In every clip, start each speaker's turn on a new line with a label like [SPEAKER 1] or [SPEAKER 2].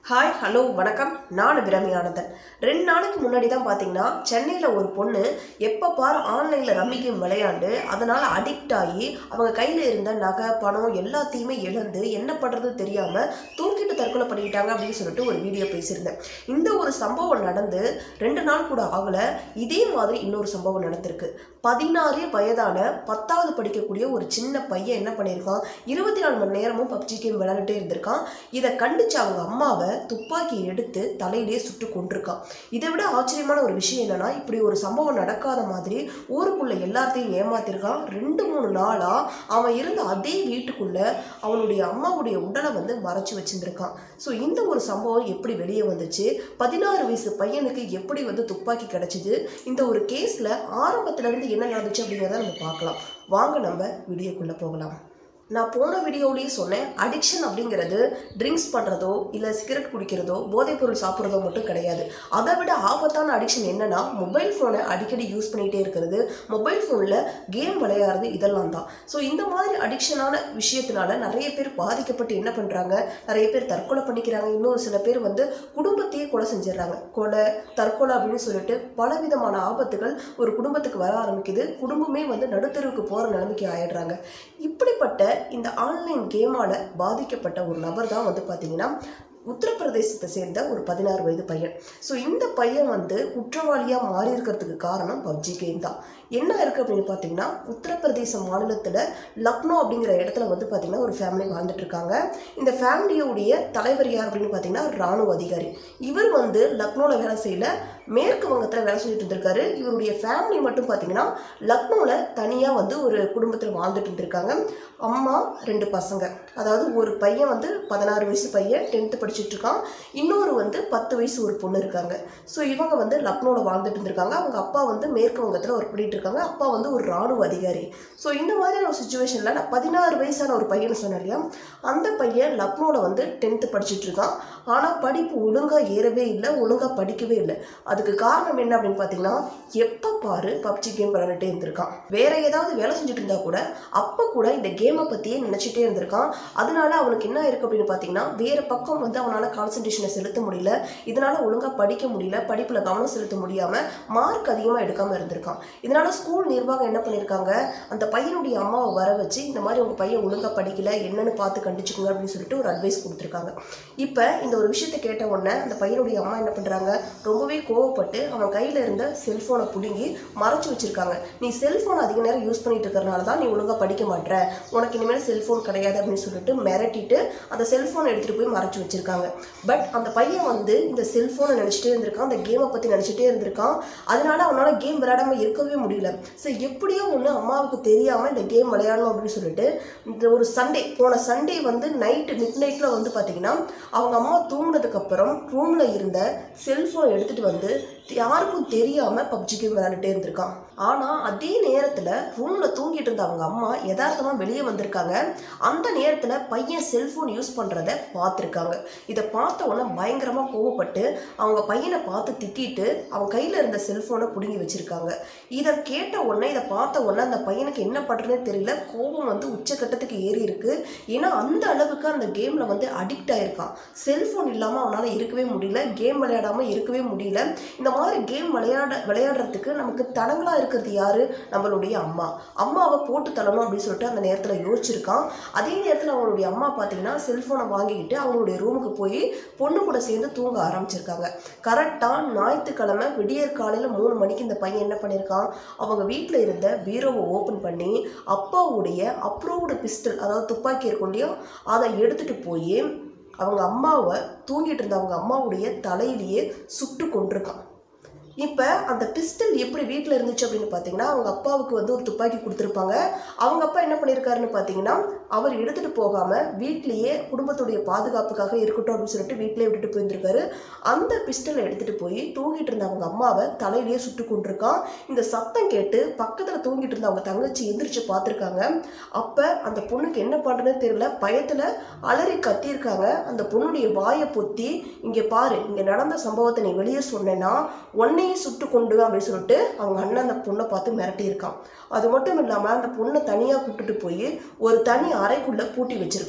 [SPEAKER 1] hi hello வணக்கம் நான் பிரமி ஆனந்தன் ரெண்டு நாளைக்கு முன்னாடி தான் பார்த்தீங்கன்னா சென்னையில் ஒரு பொண்ணு எப்போ பாரு ஆன்லைனில் ரம்மி கேம் விளையாண்டு அதனால் அடிக்ட் ஆகி அவங்க கையில் இருந்த நகை பணம் எல்லாத்தையுமே இழந்து என்ன பண்ணுறது தெரியாமல் தூக்கிட்டு தற்கொலை பண்ணிக்கிட்டாங்க அப்படின்னு சொல்லிட்டு ஒரு வீடியோ பேசியிருந்தேன் இந்த ஒரு சம்பவம் நடந்து ரெண்டு நாள் கூட ஆகலை இதே மாதிரி இன்னொரு சம்பவம் நடந்திருக்கு பதினாறு வயதான பத்தாவது படிக்கக்கூடிய ஒரு சின்ன பையன் என்ன பண்ணியிருக்கான் இருபத்தி நாலு மணி நேரமும் பப்ஜி கேம் விளையாண்டுட்டே இருந்திருக்கான் இதை கண்டிச்சு அவங்க அம்மாவை துப்பாக்கி எடுத்து தலையிலேயே சுட்டு கொண்டிருக்கான் இதை விட ஆச்சரியமான ஒரு விஷயம் என்னன்னா இப்படி ஒரு சம்பவம் நடக்காத மாதிரி ஊருக்குள்ள எல்லாத்தையும் ஏமாத்திருக்கான் ரெண்டு மூணு நாளா அவன் இருந்த அதே வீட்டுக்குள்ள அவனுடைய அம்மாவுடைய உடலை வந்து மறைச்சு வச்சிருந்திருக்கான் ஸோ இந்த ஒரு சம்பவம் எப்படி வெளியே வந்துச்சு பதினாறு வயசு பையனுக்கு எப்படி வந்து துப்பாக்கி கிடைச்சிது இந்த ஒரு கேஸ்ல ஆரம்பத்துல இருந்து என்ன நடந்துச்சு அப்படிங்கிறத நம்ம பார்க்கலாம் வாங்க நம்ம வீடியோக்குள்ள போகலாம் நான் போன வீடியோவிலேயே சொன்னேன் அடிக்ஷன் அப்படிங்கிறது ட்ரிங்க்ஸ் பண்ணுறதோ இல்லை சிகரெட் குடிக்கிறதோ போதைப் பொருள் சாப்பிட்றதோ மட்டும் கிடையாது அதை விட ஆபத்தான அடிக்ஷன் என்னன்னா மொபைல் ஃபோனை அடிக்கடி யூஸ் பண்ணிகிட்டே இருக்கிறது மொபைல் ஃபோனில் கேம் விளையாடுறது இதெல்லாம் தான் ஸோ இந்த மாதிரி அடிக்ஷனான விஷயத்தினால நிறைய பேர் பாதிக்கப்பட்டு என்ன பண்ணுறாங்க நிறைய பேர் தற்கொலை பண்ணிக்கிறாங்க இன்னொரு சில பேர் வந்து குடும்பத்தையே கொலை செஞ்சிடுறாங்க கொலை தற்கொலை அப்படின்னு சொல்லிட்டு பலவிதமான ஆபத்துகள் ஒரு குடும்பத்துக்கு வர ஆரம்பிக்குது குடும்பமே வந்து நடுத்தருவுக்கு போகிற நிலைமைக்கு ஆயிடுறாங்க இப்படிப்பட்ட இந்த ஆன்லைன் கேமால் பாதிக்கப்பட்ட ஒரு நபர் தான் வந்து பார்த்தீங்கன்னா உத்தரப்பிரதேசத்தை சேர்ந்த ஒரு பதினாறு வயது பையன் ஸோ இந்த பையன் வந்து குற்றவாளியாக மாறி இருக்கிறதுக்கு காரணம் பப்ஜி கேம் தான் என்ன இருக்குது அப்படின்னு பார்த்தீங்கன்னா உத்தரப்பிரதேச மாநிலத்தில் லக்னோ அப்படிங்கிற இடத்துல வந்து பார்த்தீங்கன்னா ஒரு ஃபேமிலி வாழ்ந்துட்டு இருக்காங்க இந்த ஃபேமிலியோடைய தலைவர் யார் அப்படின்னு பார்த்தீங்கன்னா ராணுவ அதிகாரி இவர் வந்து லக்னோவில் வேலை செய்யல மேற்கு வங்கத்தில் வேலை செஞ்சுட்டு இருந்திருக்காரு இவருடைய ஃபேமிலி மட்டும் பார்த்தீங்கன்னா லக்னோவில் தனியாக வந்து ஒரு குடும்பத்தில் வாழ்ந்துட்டு இருந்திருக்காங்க அம்மா ரெண்டு பசங்க அதாவது ஒரு பையன் வந்து பதினாறு வயசு பையன் டென்த்து படிச்சுட்டு இருக்கான் இன்னொரு வந்து பத்து வயசு ஒரு பொண்ணு இருக்காங்க ஸோ இவங்க வந்து லக்னோவில் வாழ்ந்துட்டு இருந்திருக்காங்க அவங்க அப்பா வந்து மேற்கு வங்கத்தில் ஒர்க் பண்ணிட்டு இருக்காங்க அப்பா வந்து ஒரு ராணுவ அதிகாரி ஸோ இந்த மாதிரியான ஒரு சுச்சுவேஷனில் நான் பதினாறு வயசான ஒரு பையன் சொன்னேன் இல்லையா அந்த பையன் லக்னோவில் வந்து டென்த்து படிச்சுட்டு இருக்கான் ஆனால் படிப்பு ஒழுங்காக ஏறவே இல்லை ஒழுங்காக படிக்கவே இல்லை அதுக்கு காரணம் என்ன அப்படின்னு பார்த்தீங்கன்னா எப்போ பாரு பப்ஜி கேம் விளையாண்டுட்டே இருந்திருக்கான் வேற ஏதாவது வேலை செஞ்சுட்டு இருந்தா கூட அப்போ கூட இந்த கேமை பற்றியே நினச்சிட்டே இருந்திருக்கான் அதனால அவனுக்கு என்ன இருக்கு அப்படின்னு பார்த்தீங்கன்னா வேற பக்கம் வந்து அவனால் கான்சன்ட்ரேஷனை செலுத்த முடியல இதனால ஒழுங்காக படிக்க முடியல படிப்பில் கவனம் செலுத்த முடியாமல் மார்க் அதிகமாக எடுக்காமல் இருந்திருக்கான் இதனால ஸ்கூல் நிர்வாகம் என்ன பண்ணியிருக்காங்க அந்த பையனுடைய அம்மாவை வர வச்சு இந்த மாதிரி உங்கள் பையன் ஒழுங்காக படிக்கல என்னன்னு பார்த்து கண்டிச்சுக்கோங்க அப்படின்னு சொல்லிட்டு ஒரு அட்வைஸ் கொடுத்துருக்காங்க இப்போ இந்த ஒரு விஷயத்தை கேட்ட உடனே அந்த பையனுடைய அம்மா என்ன பண்ணுறாங்க ரொம்பவே கோவப்பட்டு அவன் கையில் இருந்த செல்ஃபோனை பிடுங்கி மறைச்சு வச்சிருக்காங்க நீ செல்ஃபோன் அதிக நேரம் யூஸ் பண்ணிட்டு இருக்கிறனால தான் நீ ஒழுங்காக படிக்க மாட்ற உனக்கு இனிமேல் செல்ஃபோன் கிடையாது அப்படின்னு சொல்லிட்டு மிரட்டிட்டு அந்த செல்ஃபோனை எடுத்துகிட்டு போய் மறைச்சு வச்சிருக்காங்க பட் அந்த பையன் வந்து இந்த செல்ஃபோனை நினச்சிட்டே இருந்திருக்கான் அந்த கேமை பற்றி நினச்சிட்டே இருந்திருக்கான் அதனால அவனால் கேம் விளையாடாம இருக்கவே முடியல ஸோ எப்படியோ ஒன்று அம்மாவுக்கு தெரியாமல் இந்த கேம் விளையாடணும் அப்படின்னு சொல்லிட்டு இந்த ஒரு சண்டே போன சண்டே வந்து நைட்டு மிட் நைட்டில் வந்து பார்த்தீங்கன்னா அவங்க அம்மா தூங்கினதுக்கப்புறம் ரூமில் இருந்த செல்ஃபோன் எடுத்துகிட்டு வந்து யாருக்கும் தெரியாமல் பப்ஜி கேம் விளையாண்டுட்டே இருந்திருக்கான் ஆனால் அதே நேரத்தில் ரூமில் தூங்கிட்டு இருந்த அவங்க அம்மா யதார்த்தமாக வெளியே வந்திருக்காங்க அந்த நேரத்தில் பையன் செல்ஃபோன் யூஸ் பண்ணுறத பார்த்துருக்காங்க இதை பார்த்த உடனே பயங்கரமாக கோவப்பட்டு அவங்க பையனை பார்த்து திட்டிட்டு அவன் கையில் இருந்த செல்ஃபோனை பிடுங்கி வச்சுருக்காங்க இதை கேட்ட உடனே இதை பார்த்த உடனே அந்த பையனுக்கு என்ன பண்ணுறதுனே தெரியல கோபம் வந்து உச்சக்கட்டத்துக்கு ஏறி இருக்கு ஏன்னா அந்த அளவுக்கு அந்த கேமில் வந்து அடிக்ட் ஆயிருக்கான் செல்ஃபோன் இல்லாமல் அவனால் இருக்கவே முடியல கேம் விளையாடாமல் இருக்கவே முடியல இந்த மாதிரி கேம் விளையாட விளையாடுறதுக்கு நமக்கு தடங்களாக இருக்கிறது யாரு நம்மளுடைய அம்மா அம்மாவை போட்டு தள்ளணும் அப்படின்னு சொல்லிட்டு அந்த நேரத்தில் யோசிச்சிருக்கான் அதே நேரத்தில் அவனுடைய அம்மா பார்த்தீங்கன்னா செல்ஃபோனை வாங்கிக்கிட்டு அவங்களுடைய ரூமுக்கு போய் பொண்ணு கூட சேர்ந்து தூங்க ஆரம்பிச்சிருக்காங்க கரெக்டாக ஞாயிற்றுக்கிழமை விடியற் காலையில் மூணு மணிக்கு இந்த பையன் என்ன பண்ணியிருக்கான் அவங்க வீட்டில் இருந்த பீரோவை ஓப்பன் பண்ணி அப்பாவுடைய அப்ரூவ்டு பிஸ்டல் அதாவது துப்பாக்கி இருக்கும் இல்லையா அதை எடுத்துகிட்டு போய் அவங்க அம்மாவை தூங்கிட்டு இருந்த அவங்க அம்மாவுடைய தலையிலேயே சுட்டு கொண்டிருக்கான் இப்போ அந்த பிஸ்டல் எப்படி வீட்டில் இருந்துச்சு அப்படின்னு பார்த்தீங்கன்னா அவங்க அப்பாவுக்கு வந்து ஒரு துப்பாக்கி கொடுத்துருப்பாங்க அவங்க அப்பா என்ன பண்ணியிருக்காருன்னு பார்த்தீங்கன்னா அவர் எடுத்துகிட்டு போகாமல் வீட்லேயே குடும்பத்துடைய பாதுகாப்புக்காக இருக்கட்டும் அப்படின்னு சொல்லிட்டு வீட்டிலே விட்டுட்டு போயிருந்திருக்காரு அந்த பிஸ்டலை எடுத்துகிட்டு போய் தூங்கிட்டு இருந்த அவங்க அம்மாவை தலையிலேயே சுட்டு கொண்டிருக்கான் இந்த சத்தம் கேட்டு பக்கத்தில் தூங்கிட்டு இருந்த அவங்க தங்கச்சி எந்திரிச்சு பார்த்துருக்காங்க அப்போ அந்த பொண்ணுக்கு என்ன பண்ணுறதுன்னு தெரியல பயத்தில் அலறி கத்தியிருக்காங்க அந்த பொண்ணுடைய வாயை பொத்தி இங்கே பாரு இங்கே நடந்த சம்பவத்தை நீ வெளியே சொன்னேன்னா உன்னையும் சுட்டு கொண்டு அப்படின்னு சொல்லிட்டு அவங்க அண்ணன் அந்த பொண்ணை பார்த்து மிரட்டியிருக்கான் அது மட்டும் இல்லாமல் அந்த பொண்ணை தனியாக கூப்பிட்டுட்டு போய் ஒரு தனி அறைக்குள்ளே பூட்டி வச்சிருக்கான்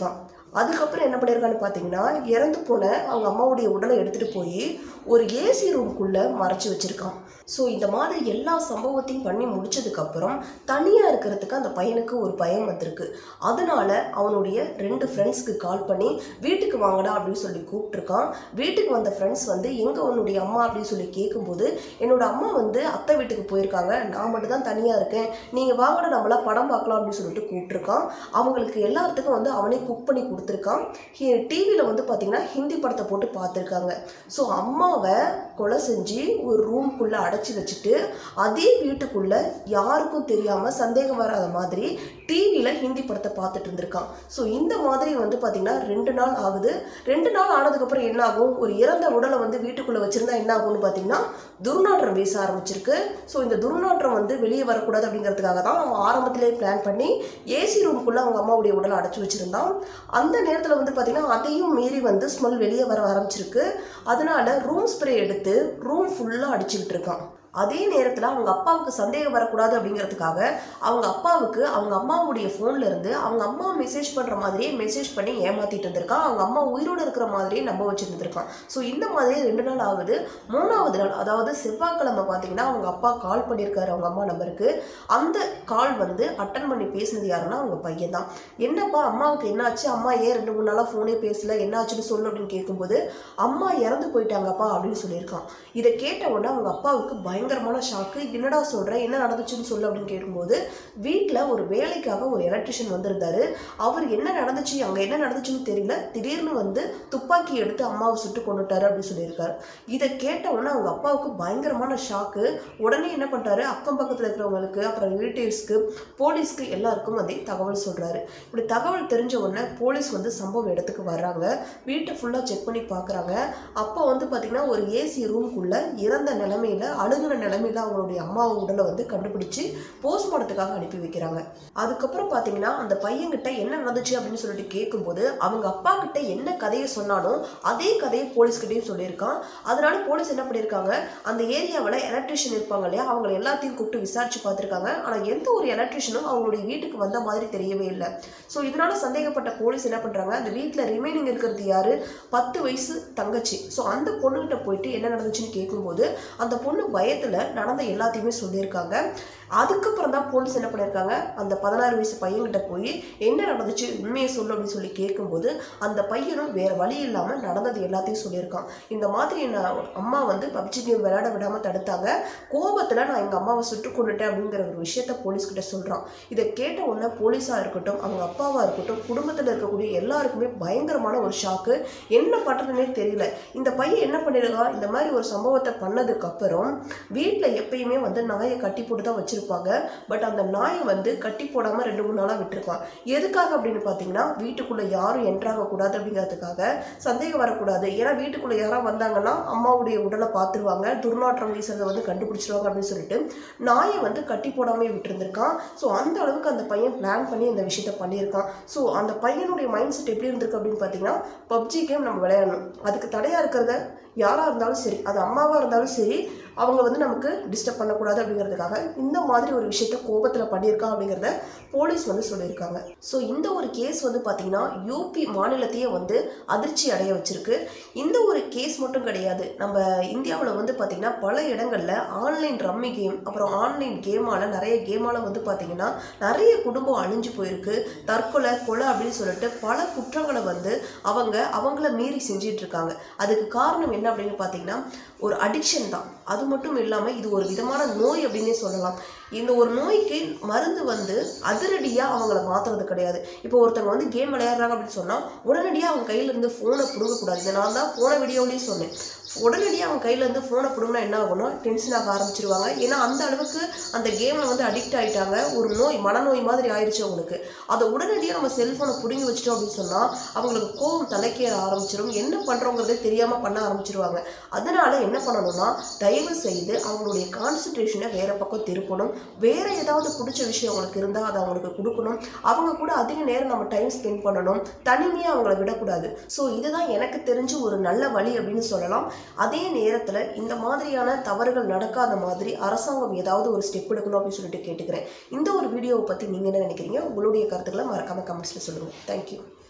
[SPEAKER 1] அதுக்கப்புறம் என்ன பண்ணியிருக்கான்னு பார்த்தீங்கன்னா இறந்து போன அவங்க அம்மாவுடைய உடலை எடுத்துகிட்டு போய் ஒரு ஏசி ரூம்குள்ளே மறைச்சி வச்சுருக்கான் ஸோ இந்த மாதிரி எல்லா சம்பவத்தையும் பண்ணி முடிச்சதுக்கப்புறம் தனியாக இருக்கிறதுக்கு அந்த பையனுக்கு ஒரு பயம் வந்திருக்கு அதனால அவனுடைய ரெண்டு ஃப்ரெண்ட்ஸ்க்கு கால் பண்ணி வீட்டுக்கு வாங்கடா அப்படின்னு சொல்லி கூப்பிட்ருக்கான் வீட்டுக்கு வந்த ஃப்ரெண்ட்ஸ் வந்து எங்கே உன்னுடைய அம்மா அப்படின்னு சொல்லி கேட்கும்போது என்னோட அம்மா வந்து அத்தை வீட்டுக்கு போயிருக்காங்க நான் மட்டும் தான் தனியாக இருக்கேன் நீங்கள் வாங்கடா நம்மளாம் படம் பார்க்கலாம் அப்படின்னு சொல்லிட்டு கூப்பிட்ருக்கான் அவங்களுக்கு எல்லாத்துக்கும் வந்து அவனே குக் பண்ணி கொடுத்துருக்கான் டிவியில் வந்து பார்த்திங்கன்னா ஹிந்தி படத்தை போட்டு பார்த்துருக்காங்க ஸோ அம்மாவை கொலை செஞ்சு ஒரு ரூம்குள்ளே அடைச்சி வச்சுட்டு அதே வீட்டுக்குள்ளே யாருக்கும் தெரியாமல் சந்தேகம் வராத மாதிரி டிவியில் ஹிந்தி படத்தை பார்த்துட்டு இருந்திருக்கான் ஸோ இந்த மாதிரி வந்து பார்த்திங்கன்னா ரெண்டு நாள் ஆகுது ரெண்டு நாள் ஆனதுக்கப்புறம் என்ன ஆகும் ஒரு இறந்த உடலை வந்து வீட்டுக்குள்ளே வச்சுருந்தா என்ன ஆகும்னு பார்த்தீங்கன்னா துர்நாற்றம் வீச ஆரம்பிச்சிருக்கு ஸோ இந்த துர்நாற்றம் வந்து வெளியே வரக்கூடாது அப்படிங்கிறதுக்காக தான் அவன் ஆரம்பத்திலே பிளான் பண்ணி ஏசி ரூமுக்குள்ளே அவங்க அம்மாவுடைய உடலை அடைச்சி வச்சுருந்தான் அந்த நேரத்தில் வந்து பார்த்திங்கன்னா அதையும் மீறி வந்து ஸ்மெல் வெளியே வர ஆரம்பிச்சிருக்கு அதனால ரூம் ஸ்ப்ரே எடுத்து ரூம் ஃபுல்லாக அடிச்சுக்கிட்டு இருக்கான் அதே நேரத்தில் அவங்க அப்பாவுக்கு சந்தேகம் வரக்கூடாது அப்படிங்கிறதுக்காக அவங்க அப்பாவுக்கு அவங்க அம்மாவுடைய ஃபோன்ல இருந்து அவங்க அம்மா மெசேஜ் பண்ணுற மாதிரியே மெசேஜ் பண்ணி ஏமாத்திட்டு இருந்திருக்கான் அவங்க அம்மா உயிரோடு இருக்கிற மாதிரியே நம்ப வச்சுருந்துருக்கான் ஸோ இந்த மாதிரி ரெண்டு நாள் ஆகுது மூணாவது நாள் அதாவது செவ்வாய்க்கிழமை பார்த்தீங்கன்னா அவங்க அப்பா கால் பண்ணியிருக்காரு அவங்க அம்மா நம்பருக்கு அந்த கால் வந்து அட்டன் பண்ணி பேசினது யாருன்னா அவங்க பையன் தான் என்னப்பா அம்மாவுக்கு என்னாச்சு அம்மா ஏன் ரெண்டு மூணு நாளாக ஃபோனே பேசல என்னாச்சுன்னு சொல்லு அப்படின்னு கேட்கும்போது அம்மா இறந்து போயிட்டாங்கப்பா அப்படின்னு சொல்லியிருக்கான் இதை கேட்ட உடனே அவங்க அப்பாவுக்கு பயங்கரமான ஷாக்கு என்னடா சொல்ற என்ன நடந்துச்சுன்னு சொல்லு அப்படின்னு கேட்கும்போது வீட்டில் ஒரு வேலைக்காக ஒரு எலக்ட்ரிஷியன் வந்திருந்தாரு அவர் என்ன நடந்துச்சு அங்கே என்ன நடந்துச்சுன்னு தெரியல திடீர்னு வந்து துப்பாக்கி எடுத்து அம்மாவை சுட்டு கொண்டுட்டாரு அப்படின்னு சொல்லியிருக்காரு இதை கேட்ட உடனே அவங்க அப்பாவுக்கு பயங்கரமான ஷாக்கு உடனே என்ன பண்ணிட்டாரு அக்கம் பக்கத்தில் இருக்கிறவங்களுக்கு அப்புறம் ரிலேட்டிவ்ஸ்க்கு போலீஸ்க்கு எல்லாருக்கும் அதே தகவல் சொல்றாரு இப்படி தகவல் தெரிஞ்ச உடனே போலீஸ் வந்து சம்பவ இடத்துக்கு வர்றாங்க வீட்டை ஃபுல்லாக செக் பண்ணி பார்க்குறாங்க அப்போ வந்து பார்த்திங்கன்னா ஒரு ஏசி ரூம்குள்ளே இறந்த நிலமையில அழுகுன நிலமையில அவங்களுடைய அம்மா உடலை வந்து கண்டுபிடிச்சு போஸ்ட்மார்ட்டத்துக்காக அனுப்பி வைக்கிறாங்க அதுக்கப்புறம் பார்த்தீங்கன்னா அந்த பையன்கிட்ட என்ன நடந்துச்சு அப்படின்னு சொல்லிட்டு கேட்கும்போது அவங்க அப்பா கிட்ட என்ன கதையை சொன்னாலும் அதே கதையை போலீஸ்கிட்டையும் சொல்லியிருக்கான் அதனால போலீஸ் என்ன பண்ணியிருக்காங்க அந்த ஏரியாவில் எலக்ட்ரிஷியன் இருப்பாங்க இல்லையா அவங்க எல்லாத்தையும் கூப்பிட்டு விசாரிச்சு பார்த்துருக்காங்க ஆனால் எந்த ஒரு எலக்ட்ரிஷியனும் அவங்களுடைய வீட்டுக்கு வந்த மாதிரி தெரியவே இல்லை ஸோ இதனால சந்தேகப்பட்ட போலீஸ் என்ன பண்ணுறாங்க அந்த வீட்டில் ரிமைனிங் இருக்கிறது யாரு பத்து வயசு தங்கச்சி ஸோ அந்த பொண்ணுகிட்ட போயிட்டு என்ன நடந்துச்சுன்னு கேட்கும்போது அந்த பொண்ணு பயத்தில் நடந்த எல்லாத்தையுமே சொல்லியிருக்காங்க அதுக்கப்புறம் தான் போலீஸ் என்ன பண்ணியிருக்காங்க அந்த பதினாறு வயசு பையன்கிட்ட போய் என்ன நடந்துச்சு உண்மையை சொல்லு அப்படின்னு சொல்லி கேட்கும்போது அந்த பையனும் வேற வழி இல்லாமல் நடந்தது எல்லாத்தையும் சொல்லியிருக்கான் இந்த மாதிரி நான் அம்மா வந்து பப்ஜி கேம் விளையாட விடாமல் தடுத்தாங்க கோபத்தில் நான் எங்கள் அம்மாவை சுட்டு கொண்டுட்டேன் அப்படிங்கிற ஒரு விஷயத்த போலீஸ்கிட்ட சொல்கிறான் இதை கேட்ட உடனே போலீஸாக இருக்கட்டும் அவங்க அப்பாவாக இருக்கட்டும் குடும்பத்தில் இருக்கக்கூடிய எல்லாருக்குமே பயங்கரமான ஒரு ஷாக்கு என்ன பண்ணுறதுனே தெரியல இந்த பையன் என்ன பண்ணிருக்கான் இந்த மாதிரி ஒரு சம்பவத்தை பண்ணதுக்கு அப்புறம் வீட்டில் எப்பயுமே வந்து நாயை கட்டி போட்டு தான் வச்சிருப்பாங்க பட் அந்த நாயை வந்து கட்டி போடாமல் ரெண்டு மூணு நாளாக விட்டுருப்பான் எதுக்காக அப்படின்னு பார்த்தீங்கன்னா வீட்டுக்குள்ளே யாரும் என்ட்ராக கூடாது அப்படிங்கிறதுக்காக சந்தேகம் வரக்கூடாது ஏன்னா வீட்டுக்குள்ளே யாராவது வந்தாங்கன்னா அம்மாவுடைய உடலை பார்த்துருவாங்க துர்நாற்றம் வீசுறதை வந்து கண்டுபிடிச்சிருவாங்க அப்படின்னு சொல்லிட்டு நாயை வந்து கட்டி போடாமே விட்டுருந்துருக்கான் ஸோ அந்த அளவுக்கு அந்த பையன் பிளான் பண்ணி அந்த விஷயத்த பண்ணியிருக்கான் ஸோ அந்த பையனுடைய மைண்ட் செட் எப்படி இருந்திருக்கு அப்படின்னு பார்த்தீங்கன்னா பப்ஜி கேம் நம்ம விளையாடணும் அதுக்கு தடையாக இருக்கிறத யாராக இருந்தாலும் சரி அது அம்மாவாக இருந்தாலும் சரி அவங்க வந்து நமக்கு டிஸ்டர்ப் பண்ணக்கூடாது அப்படிங்கிறதுக்காக இந்த மாதிரி ஒரு விஷயத்த கோபத்தில் பண்ணியிருக்கான் அப்படிங்கிறத போலீஸ் வந்து சொல்லியிருக்காங்க ஸோ இந்த ஒரு கேஸ் வந்து பார்த்திங்கன்னா யூபி மாநிலத்தையே வந்து அதிர்ச்சி அடைய வச்சிருக்கு இந்த ஒரு கேஸ் மட்டும் கிடையாது நம்ம இந்தியாவில் வந்து பார்த்திங்கன்னா பல இடங்களில் ஆன்லைன் ரம்மி கேம் அப்புறம் ஆன்லைன் கேமால் நிறைய கேமால் வந்து பார்த்திங்கன்னா நிறைய குடும்பம் அழிஞ்சு போயிருக்கு தற்கொலை கொலை அப்படின்னு சொல்லிட்டு பல குற்றங்களை வந்து அவங்க அவங்கள மீறி செஞ்சிட்டு இருக்காங்க அதுக்கு காரணம் என்ன அப்படின்னு பார்த்தீங்கன்னா ஒரு அடிக்ஷன் தான் அது மட்டும் இல்லாமல் இது ஒரு விதமான நோய் அப்படின்னே சொல்லலாம் இந்த ஒரு நோய்க்கு மருந்து வந்து அதிரடியாக அவங்கள மாற்றுறது கிடையாது இப்போ ஒருத்தவங்க வந்து கேம் விளையாடுறாங்க அப்படின்னு சொன்னால் உடனடியாக அவங்க கையிலேருந்து ஃபோனை பிடுங்கக்கூடாது இதை நான் தான் போன வீடியோலேயும் சொன்னேன் உடனடியாக அவங்க கையிலேருந்து ஃபோனை பிடுங்கினா என்ன ஆகும்னா டென்ஷன் ஆக ஆரம்பிச்சிருவாங்க ஏன்னா அந்த அளவுக்கு அந்த கேமில் வந்து அடிக்ட் ஆகிட்டாங்க ஒரு நோய் மனநோய் மாதிரி ஆயிடுச்சு அவங்களுக்கு அதை உடனடியாக நம்ம செல்ஃபோனை பிடுங்கி வச்சிட்டோம் அப்படின்னு சொன்னால் அவங்களுக்கு கோபம் தலைக்கேற ஆரம்பிச்சிடும் என்ன பண்ணுறோங்கிறதே தெரியாமல் பண்ண ஆரம்பிச்சிருவாங்க அதனால என்ன பண்ணணும்னா தயவு செய்து அவங்களுடைய கான்சன்ட்ரேஷனை வேற பக்கம் திருப்பணும் வேற ஏதாவது பிடிச்ச விஷயம் அவங்களுக்கு இருந்தால் அதை அவங்களுக்கு கொடுக்கணும் அவங்க கூட அதிக நேரம் நம்ம டைம் ஸ்பெண்ட் பண்ணணும் தனிமையாக அவங்கள விடக்கூடாது ஸோ இதுதான் எனக்கு தெரிஞ்சு ஒரு நல்ல வழி அப்படின்னு சொல்லலாம் அதே நேரத்தில் இந்த மாதிரியான தவறுகள் நடக்காத மாதிரி அரசாங்கம் ஏதாவது ஒரு ஸ்டெப் எடுக்கணும் அப்படின்னு சொல்லிட்டு கேட்டுக்கிறேன் இந்த ஒரு வீடியோவை பற்றி நீங்கள் என்ன நினைக்கிறீங்க உங்களுடைய கருத்துக்களை மறக்காம கமெண்ட்ஸில் சொல்லுங்கள் தேங்க்யூ